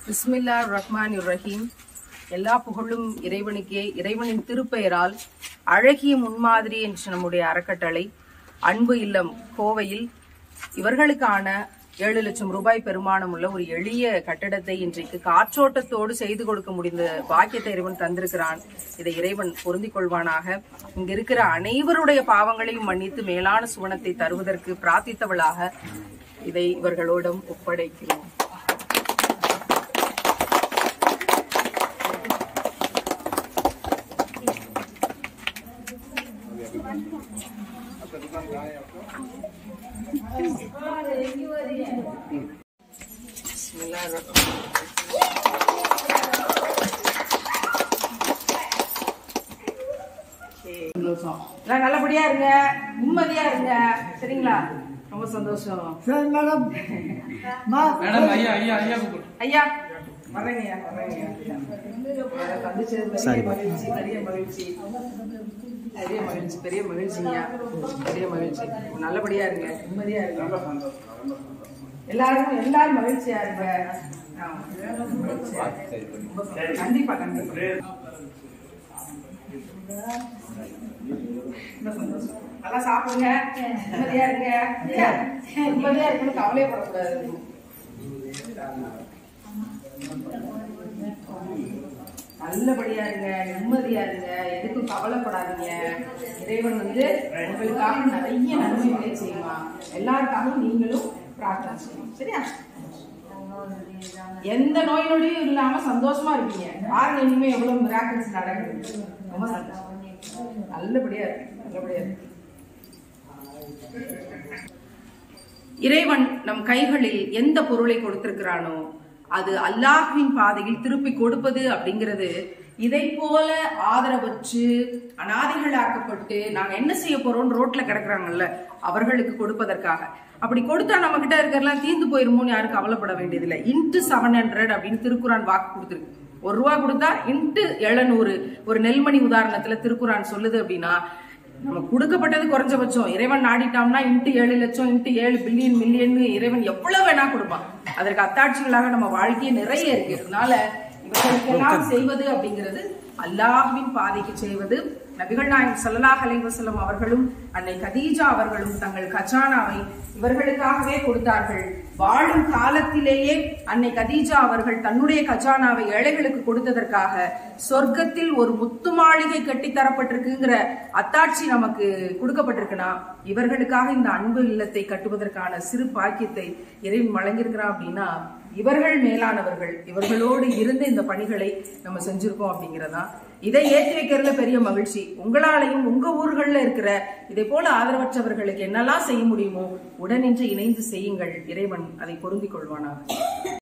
பிஸ்மில்லா ரஹ்மான் ரஹீம் எல்லா புகழும் இறைவனுக்கே இறைவனின் திருப்பெயரால் அழகிய முன்மாதிரி என்று நம்முடைய அறக்கட்டளை அன்பு இல்லம் கோவையில் இவர்களுக்கான ஏழு லட்சம் ரூபாய் பெருமானம் உள்ள ஒரு எளிய கட்டடத்தை இன்றைக்கு காற்றோட்டத்தோடு செய்து கொடுக்க முடிந்த பாக்கியத்தை இறைவன் தந்திருக்கிறான் இதை இறைவன் பொருந்திக் கொள்வானாக இங்க இருக்கிற அனைவருடைய பாவங்களையும் மன்னித்து மேலான சுவனத்தை தருவதற்கு பிரார்த்தித்தவளாக இதை இவர்களோடும் ஒப்படைக்கிறோம் பிஸ்மில்லாஹிர் ரஹ்மானிர் ரஹீம். சந்தோஷம் எல்லாம் நல்லபடியா இருங்க நிம்மதியா இருங்க சரிங்களா ரொம்ப சந்தோஷம் சரி மேடம் மா மேடம் ஐயா ஐயா ஐயா கூப்பிடு ஐயா வர்றேங்கய்யா வர்றேங்கய்யா சந்திச்சது பெரிய மகிழ்ச்சி பெரிய மகிழ்ச்சி பெரிய மகிழ்ச்சி பெரிய மகிழ்ச்சிங்கய்யா பெரிய மகிழ்ச்சி நல்லபடியா இருங்க நிம்மதியா இருங்க எல்லாருக்கும் எல்லாரும் மகிழ்ச்சியா இருங்க ஆமா. மகிழ்ச்சியா இருங்க. கண்டிப்பா கண்டிப்பா ரொம்ப சந்தோஷம். நல்லா சாப்பிடுங்க நிம்மதியா இருங்க ஐயா, நிம்மதியா இருக்கணும் கவலையப்படக்கூடாது நல்லபடியா இருங்க நிம்மதியா இருங்க எதுக்கும் கவலைப்படாதீங்க இறைவன் வந்து உங்களுக்காக நிறைய நன்மைகளை செய்வான் எல்லாருக்காகவும் நீங்களும் பிரார்த்தனை செய்யணும் சரியா எந்த நோய் நொடியும் இல்லாம சந்தோஷமா இருப்பீங்க பாருங்க இனிமே எவ்வளவு மிராக்கிள்ஸ் நடக்குது ரொம்ப சந்தோஷம் நல்லபடியா இருக்கு நல்லபடியா இருக்கு இறைவன் நம் கைகளில் எந்த பொருளை கொடுத்திருக்கிறானோ அது அல்லாஹ்வின் பாதையில் திருப்பி கொடுப்பது அப்படிங்கிறது இதை போல ஆதரவற்று அனாதைகளாக்கப்பட்டு நாங்க என்ன செய்ய போறோம் ரோட்ல கிடக்குறாங்கல்ல அவர்களுக்கு கொடுப்பதற்காக அப்படி கொடுத்தா நம்ம கிட்ட இருக்கிறதெல்லாம் தீந்து போயிருமோன்னு யாரும் கவலைப்பட வேண்டியதில்லை இன்ட்டு செவன் ஹண்ட்ரட் அப்படின்னு திருக்குறான் வாக்கு கொடுத்துருக்கு ஒரு ரூபா கொடுத்தா இன்ட்டு எழுநூறு ஒரு நெல்மணி உதாரணத்துல திருக்குறான் சொல்லுது அப்படின்னா நம்ம கொடுக்கப்பட்டது குறைஞ்சபட்சம் இறைவன் நாடிட்டோம்னா இன்ட்டு ஏழு லட்சம் இன்ட்டு ஏழு பில்லியன் மில்லியன் இறைவன் எவ்வளவு வேணா கொடுப்பான் அதற்கு அத்தாட்சிகளாக நம்ம வாழ்க்கையே நிறைய இருக்கு அதனால இவர்களுக்கெல்லாம் செய்வது அப்படிங்கிறது அல்லாஹ்வின் பாதைக்கு செய்வது நபிகள் நாயகம் ஸல்லல்லாஹு அலைஹி வஸல்லம் அவர்களும் அன்னை கதீஜா அவர்களும் தங்கள் கஜானாவை இவர்களுக்காகவே கொடுத்தார்கள் வாழும் காலத்திலேயே அன்னை கதீஜா அவர்கள் தன்னுடைய கஜானாவை ஏழைகளுக்கு கொடுத்ததற்காக சொர்க்கத்தில் ஒரு முத்து மாளிகை கட்டி தரப்பட்டிருக்குங்கிற அத்தாட்சி நமக்கு கொடுக்கப்பட்டிருக்குன்னா இவர்களுக்காக இந்த அன்பு இல்லத்தை கட்டுவதற்கான சிறு பாக்கியத்தை இறைவன் வழங்கியிருக்கிறான் அப்படின்னா இவர்கள் மேலானவர்கள் இவர்களோடு இருந்து இந்த பணிகளை நம்ம செஞ்சிருக்கோம் அப்படிங்கறதா இதை ஏற்றி வைக்கிறதுல பெரிய மகிழ்ச்சி உங்களாலையும் உங்க ஊர்கள்ல இருக்கிற இதை போல ஆதரவற்றவர்களுக்கு என்னெல்லாம் செய்ய முடியுமோ உடனின்று இணைந்து செய்யுங்கள் இறைவன் அதை பொருந்திக் கொள்வானாக